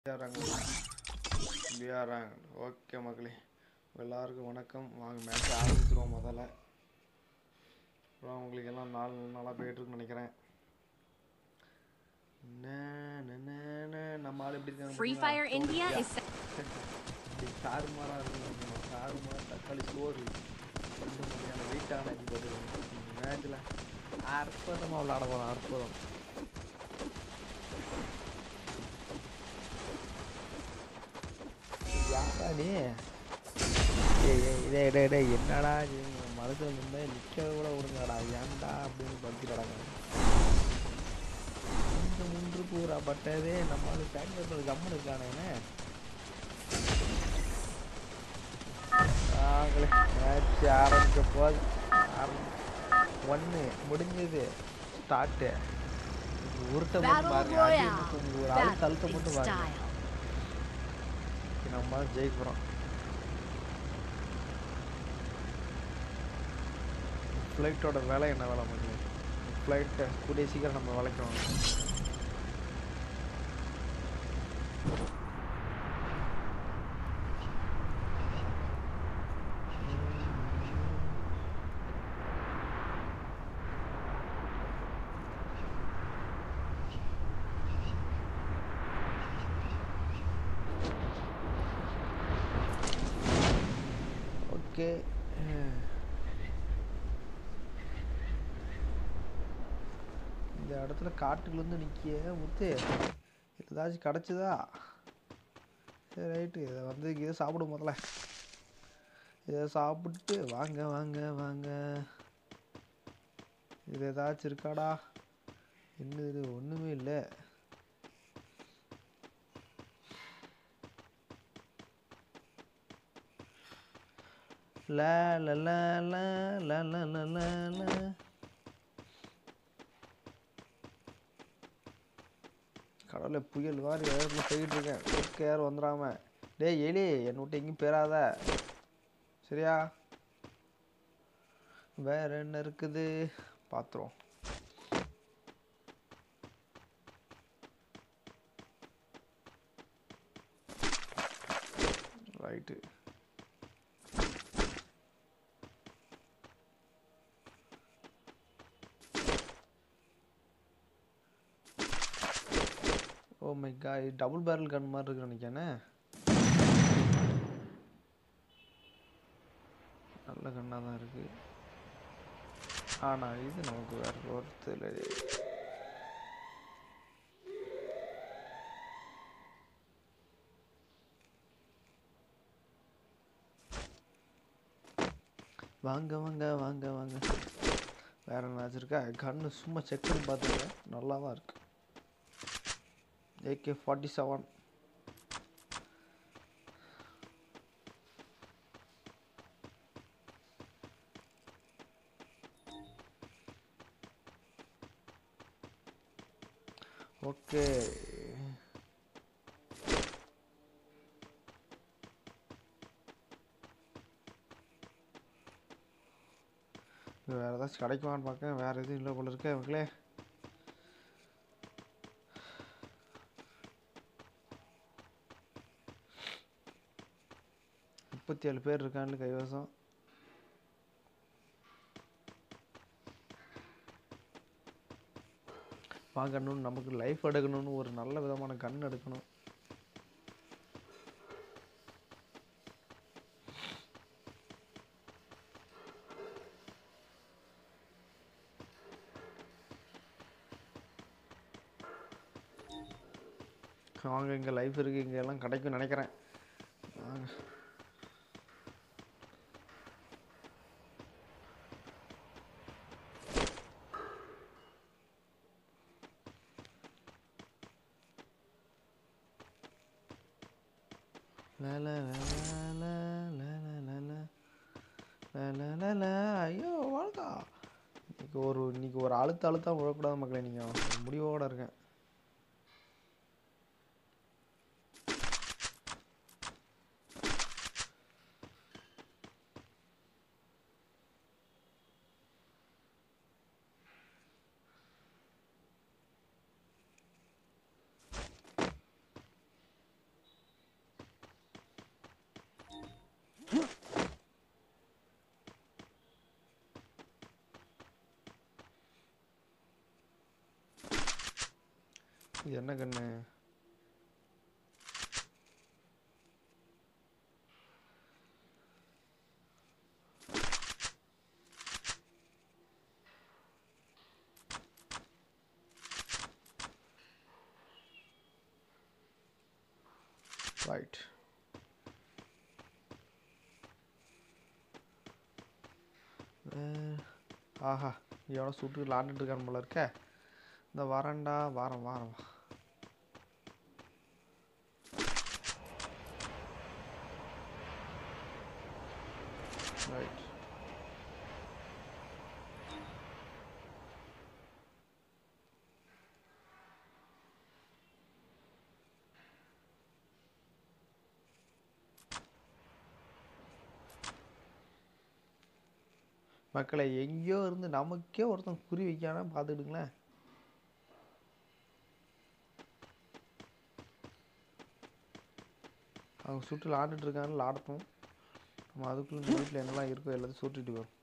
விளையாடுறாங்க விளையாடுறாங்க ஓகே மக்களே எல்லாருக்கும் வணக்கம் வாங்க மேட்ச் ஆரம்பிச்சிருவோம் முதல்ல அப்புறம் உங்களுக்கு எல்லாம் நாள் நல்லா போயிட்டுருக்குன்னு நினைக்கிறேன் நே, நே, நே, நே. நம்ம ஆள் எப்படி இருக்காங்க Free பார்த்தீங்களா? Fire India சோறு. is இப்படி தாறுமாறா இருக்கும் தாறுமாறா தக்காளி சோறு ரெண்டு மாதிரியான வெயிட்டான இது போட்டுருக்கோம் மேட்ச்சில் அற்புதமாக விளாட போகிறோம் அற்புதம் யாரா நீ ஏய் ஏய் டேய் டேய் டேய் என்னடா மனசில் நின்று நிற்க கூட விடுங்கடா ஏன்டா அப்படின்னு படுத்திடறாங்க இந்த முன்று கூறா பட்டதே நம்மளால பேங்க் கம்மன் இருக்கானே ஆகலை மேட்ச் ஆரம்பிக்க போது ஒன்று முடிஞ்சது ஸ்டார்ட்டு உருட்டை மட்டும் Battle பாருங்க அடி Royale. மட்டும் ஒரு ஆள் Battle கழுத்தை in மட்டும் பாருங்க style. நம்ம ஜெயிக்க போகிறோம் ஃப்ளைட்டோட வேலை என்ன வேலை பண்ணி ஃப்ளைட்டை கூடிய சீக்கிரம் நம்ம வளைக்கணும் ஓகே இந்த இடத்துல காட்டுக்குள்ளேருந்து நிற்கிய முத்து ஏதாச்சும் கிடச்சிதா சரி ரைட்டு இதை வந்து இதை சாப்பிடும் முதல்ல இதை சாப்பிட்டு வாங்க வாங்க வாங்க இது ஏதாச்சும் இருக்காடா என்ன இது ஒன்றுமே இல்லை லா லா லா லா லா லா லா லா லா கடவுளே புயல் மாதிரி வேகத்தில் போயிட்டு இருக்கேன் ஓகே யாரும் வந்துடாம டேய் எலி என்னை விட்டு எங்கேயும் போயிடாத சரியா வேற என்ன இருக்குது பார்த்துருவோம் ரைட்டு ஓ மை காய் டபுள் பேரல் கன் மாதிரி இருக்கு நினைக்கானே நல்ல கன்னாக தான் இருக்கு ஆனால் இது நமக்கு வேற ஒருத்தர் வாங்க வாங்க வாங்க வாங்க வேற என்ன வச்சிருக்கா கன்று சும்மா செக் பண்ணி பார்த்துங்க நல்லா தான் இருக்கு ஏகே ஃபார்ட்டி செவன் ஓகே வேறு ஏதாச்சும் கிடைக்குமான்னு பார்க்க வேறு எதுவும் இல்லை போல இருக்கே மக்களே முப்பத்தி ஏழு பேர் இருக்கான்னு கைவசம் வாங்கணும் நமக்கு லைஃப் எடுக்கணும்னு ஒரு நல்ல விதமான கன் எடுக்கணும் வாங்க இங்கே லைஃப் இருக்குது இங்கே எல்லாம் கிடைக்கும் நினைக்கிறேன் வாங்க La la la la la la la la la la la la ஐயோ வாழ்க்கா இன்னைக்கு ஒரு இன்னைக்கு ஒரு அழுத்த அழுத்தம் விழக்கூடாது மக்களே நீங்கள் முடிவோட இருக்கேன் இது என்ன கண்ணு ரைட் ஆஹா எவ்வளோ சுட்டு விளாண்டுட்டு இருக்கான் போல இருக்க இந்த வரேன்டா வாரம் வாரம் வா ரைட் மக்களை எங்கேயோ இருந்து நமக்கே ஒருத்தன் குறி வைக்கானா பார்த்துக்கிடுங்களேன் அவங்க சுட்டு விளாண்டுட்டு இருக்காங்க விளாடட்டும் நம்ம அதுக்குள்ளே இந்த வீட்டில் என்னெல்லாம் இருக்கோ எல்லாத்தையும் சுட்டுட்டு வரும்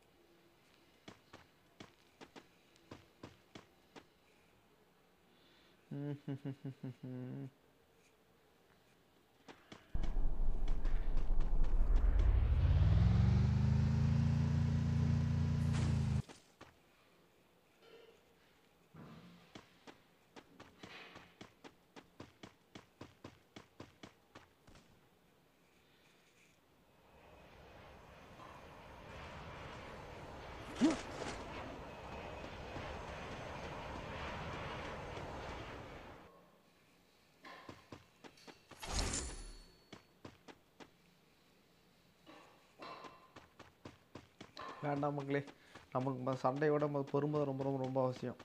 வேண்டாம் மக்களே நமக்கு ம- சண்டையோட ம- பொறுமை ரொம்ப ரொம்ப ரொம்ப அவசியம்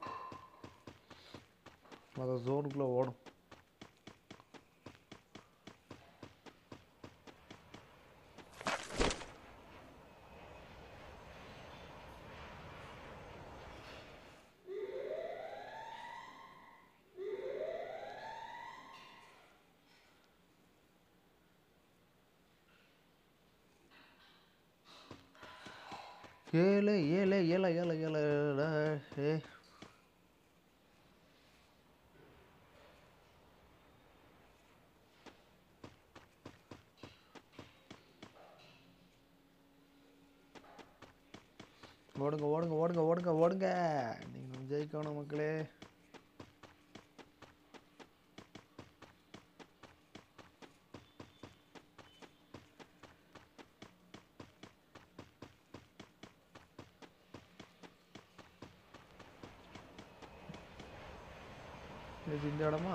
அந்த ஜோனுக்குள்ளே ஓடும் ஏழு ஏழு ஏழு ஏழு ஏழு ஏழு ஏ ஓடுங்க ஓடுங்க ஓடுங்க ஓடுங்க ஓடுங்க நீங்கள் ஜெயிக்கணும் மக்களே இது இந்த இடமா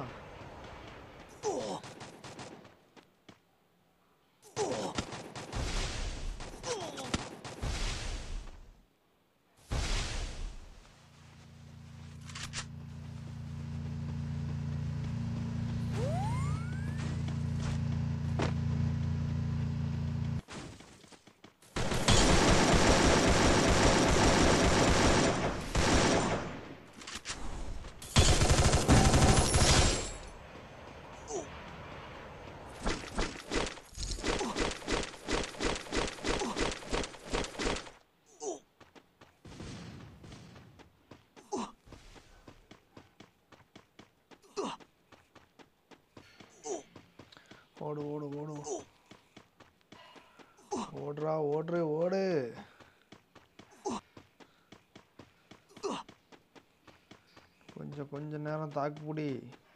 ஓடு ஓடு ஓடு ஓடுறா ஓடுற ஓடு கொஞ்சம் கொஞ்ச நேரம் தாக்குப்புடி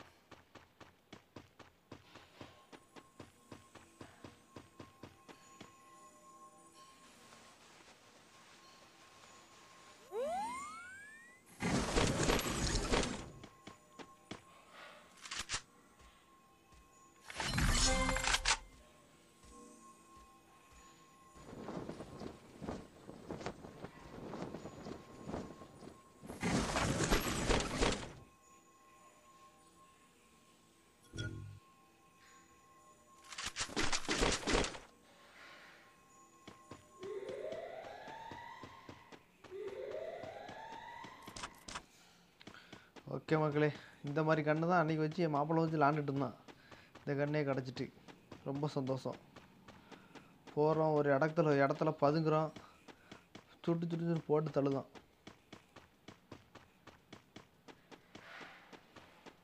ஓகே மக்களே இந்த மாதிரி கன்று தான் அன்றைக்கி வச்சு என் மாப்பிள்ளை வச்சு விளாண்டுட்டு இருந்தான் இந்த கண்ணே கிடச்சிட்டு ரொம்ப சந்தோஷம் போகிறோம் ஒரு இடத்துல இடத்துல பதுங்குறோம் சுட்டு சுட்டு சுட்டு போட்டு தள்ளுதான்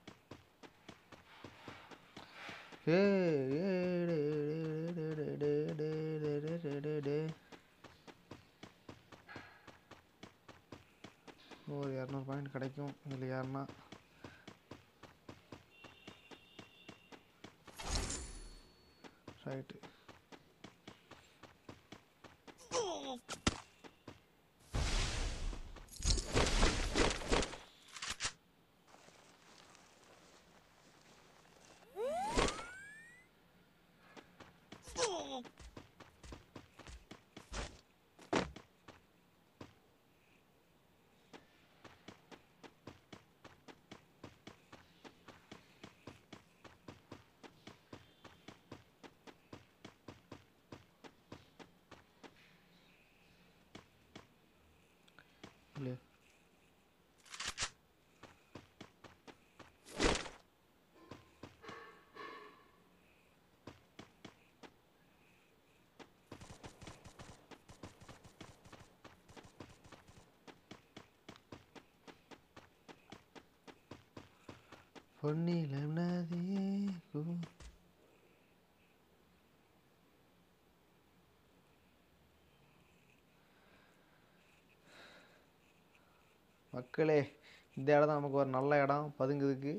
ஏ ஏ, டே, டே, டே, டே, டே, டே, டே, டே, டே, டே. ஒரு இரநூறு பாயிண்ட் கிடைக்கும் இதில் யாருன்னா ரைட்டு இல்லையா பொன்னிலம் நதியே கூ மக்களே இந்த இடம் தான் நமக்கு ஒரு நல்ல இடம் பதுங்குறதுக்கு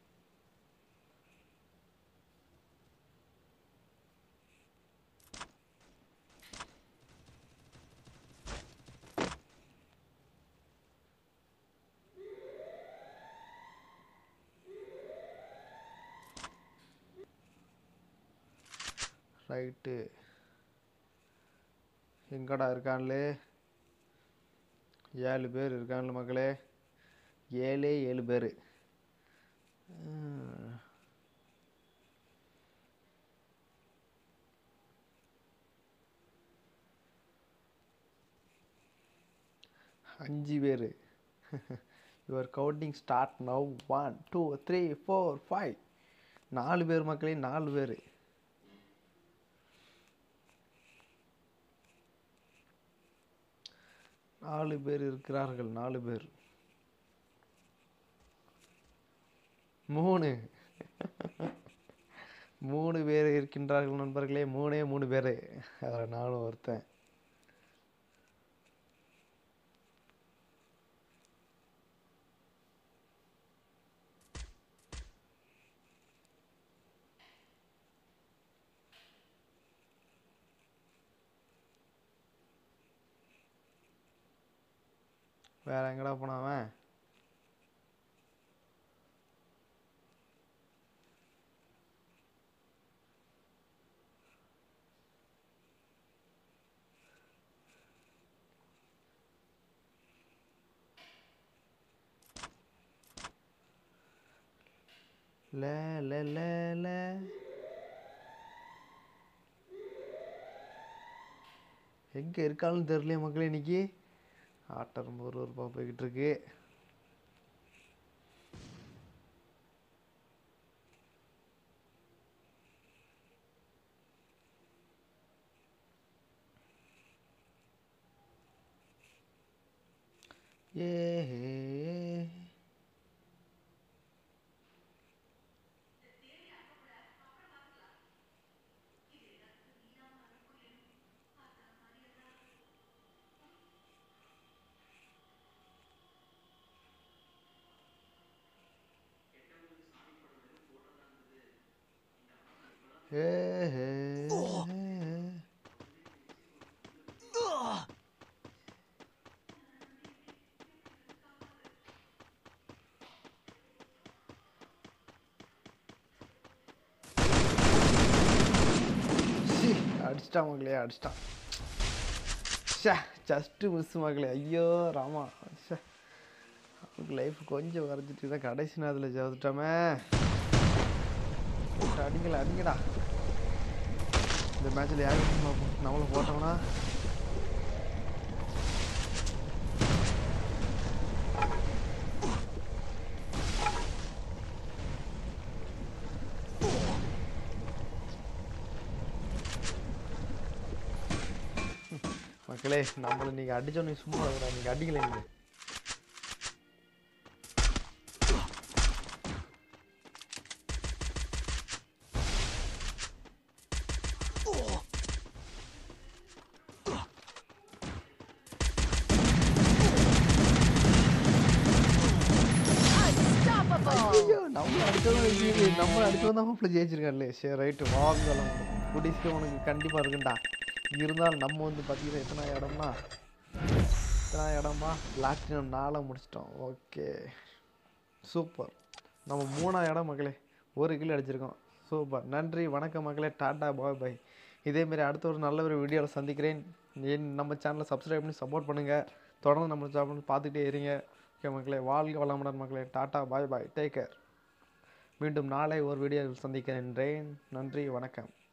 ரைட்டு எங்கடா இருக்கான்லே ஏழு பேர் இருக்கான்ல மக்களே ஏழே ஏழு பேர் அஞ்சு பேர் your counting start now one two three four five நாலு பேர் மக்களே நாலு பேர் நாலு பேர் இருக்கிறார்கள் நாலு பேர் மூணு மூணு பேர் இருக்கின்றார்கள் நண்பர்களே மூணே மூணு பேர் அதில் நானும் ஒருத்தன் வேற எங்கடா போனான் அவன் ல ல ல ல எங்க இருக்காலும் தெரியலையே மக்களே இன்னைக்கு ஆட்டம் ரொம்ப ஒரு ரூபா போய்கிட்டு இருக்கு ஏ ஏ சி, அடிச்சிட்டான் மகளே அடிச்சிட்டான் ஷே ஜஸ்ட்டு மிஸ் மகளே ஐயோ ராமா ஷே அவனுக்கு லைஃப் கொஞ்சம் வரைஞ்சிட்டு தான் கடைசி நேரத்தில் சேர்த்துட்டோமே அடிங்களா அடிங்கடா இந்த மேட்ச்சில் யார் நம்மளும் போட்டோம்னா மக்களே நம்மளை நீங்கள் அடிச்சோன்னே சும்மா இருக்கக்கூடாது நீங்கள் அடிக்கலை நீங்கள் மாப்பிள்ளை அடிச்சு வந்தா மாப்பிள்ளை ஜெயிச்சிருக்கான்லே சரி ரைட்டு வாங்க கூடிய சீக்கிரம் உனக்கு கண்டிப்பாக இருக்குண்டா இருந்தாலும் நம்ம வந்து பார்த்தீங்கன்னா எத்தனை இடம்னா எத்தனை இடமா பிளாட்டினம் நாளாக முடிச்சிட்டோம் ஓகே சூப்பர் நம்ம மூணா இடம் மக்களே ஒரு கிலோ அடிச்சிருக்கோம் சூப்பர் நன்றி வணக்கம் மக்களே டாடா பாய் பாய் இதேமாரி அடுத்த ஒரு நல்ல ஒரு வீடியோவில் சந்திக்கிறேன் என் நம்ம சேனலை சப்ஸ்கிரைப் பண்ணி சப்போர்ட் பண்ணுங்கள் தொடர்ந்து நம்ம சேனல் பார்த்துக்கிட்டே இருங்க ஓகே மக்களே வாழ்க வளமுடன் மக்களே tata bye bye take care மீண்டும் நாளை ஒரு வீடியோவில் சந்திக்கிறேன் நன்றி வணக்கம்